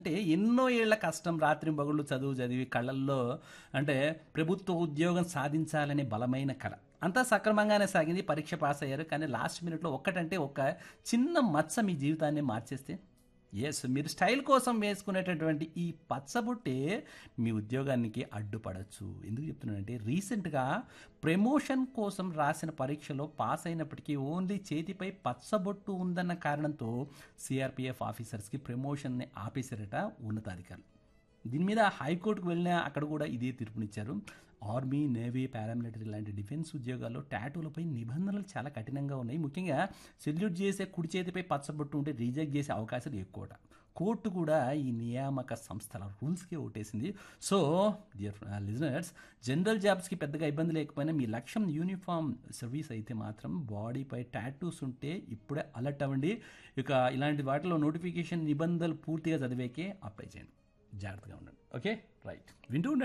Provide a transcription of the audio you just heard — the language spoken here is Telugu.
అంటే ఎన్నో ఏళ్ల కష్టం రాత్రి పగళ్ళు చదువు చదివి కళ్ళల్లో అంటే ప్రభుత్వ ఉద్యోగం సాధించాలనే బలమైన కళ అంతా సక్రమంగానే సాగింది పరీక్ష పాస్ అయ్యారు కానీ లాస్ట్ మినిట్లో ఒక్కటంటే ఒక చిన్న మచ్చ మీ జీవితాన్ని మార్చేస్తే ఎస్ మీరు స్టైల్ కోసం వేసుకునేటటువంటి ఈ పచ్చబొట్టే మీ ఉద్యోగానికి అడ్డుపడచ్చు ఎందుకు చెప్తున్నానంటే రీసెంట్గా ప్రమోషన్ కోసం రాసిన పరీక్షలో పాస్ అయినప్పటికీ ఓన్లీ చేతిపై పచ్చబొట్టు ఉందన్న కారణంతో సిఆర్పిఎఫ్ ఆఫీసర్స్కి ప్రమోషన్ని ఆపేశారట ఉన్నతాధికారులు దీని మీద హైకోర్టుకు వెళ్ళినా అక్కడ కూడా ఇదే తీర్పునిచ్చారు ఆర్మీ నేవీ పారామిలిటరీ లాంటి డిఫెన్స్ ఉద్యోగాల్లో టాటూలపై నిబంధనలు చాలా కఠినంగా ఉన్నాయి ముఖ్యంగా సెల్యూట్ చేసే కుడి చేతిపై పచ్చబొట్టు ఉంటే రిజెక్ట్ చేసే అవకాశాలు ఎక్కువట కోర్టు కూడా ఈ నియామక సంస్థల రూల్స్కి ఓటేసింది సో డియర్ లిజనర్స్ జనరల్ జాబ్స్కి పెద్దగా ఇబ్బంది లేకపోయినా మీ లక్ష్యం యూనిఫామ్ సర్వీస్ అయితే మాత్రం బాడీపై టాటూస్ ఉంటే ఇప్పుడే అలర్ట్ అవ్వండి ఇక ఇలాంటి వాటిలో నోటిఫికేషన్ నిబంధనలు పూర్తిగా చదివేకే అప్లై చేయండి జాగ్రత్తగా ఉండండి ఓకే రైట్ వింటూ ఉండండి